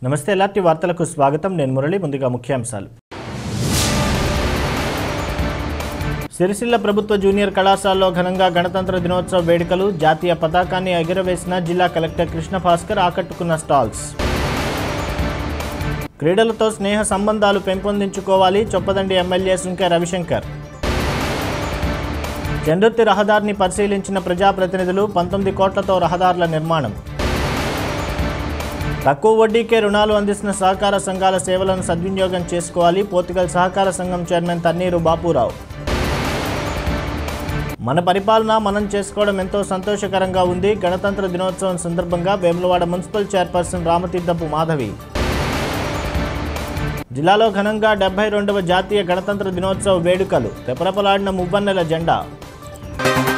నమస్తే ఎలాంటి వార్తలకు స్వాగతం నేను మురళి ముందుగా ముఖ్యాంశాలు సిరిసిల్ల ప్రభుత్వ జూనియర్ కళాశాలలో ఘనంగా గణతంత్ర దినోత్సవ వేడుకలు జాతీయ పతాకాన్ని ఎగురవేసిన జిల్లా కలెక్టర్ కృష్ణ భాస్కర్ ఆకట్టుకున్న స్టాల్స్ క్రీడలతో స్నేహ సంబంధాలు పెంపొందించుకోవాలి చొప్పదండి ఎమ్మెల్యే సుంకె రవిశంకర్ జండుర్తి రహదారిని పరిశీలించిన ప్రజాప్రతినిధులు పంతొమ్మిది కోట్లతో రహదారుల నిర్మాణం తక్కువ వడ్డీకే రుణాలు అందిస్తున్న సహకార సంఘాల సేవలను సద్వినియోగం చేసుకోవాలి పోర్తుగల్ సహకార సంఘం చైర్మన్ తన్నీరు బాపురావు మన పరిపాలన మనం చేసుకోవడం ఎంతో సంతోషకరంగా ఉంది గణతంత్ర దినోత్సవం సందర్భంగా వేములవాడ మున్సిపల్ చైర్పర్సన్ రామతీర్థపు మాధవి జిల్లాలో ఘనంగా డెబ్బై రెండవ జాతీయ గణతంత్ర దినోత్సవ వేడుకలు రెపరెపలాడిన మువ్వన్నెల జెండా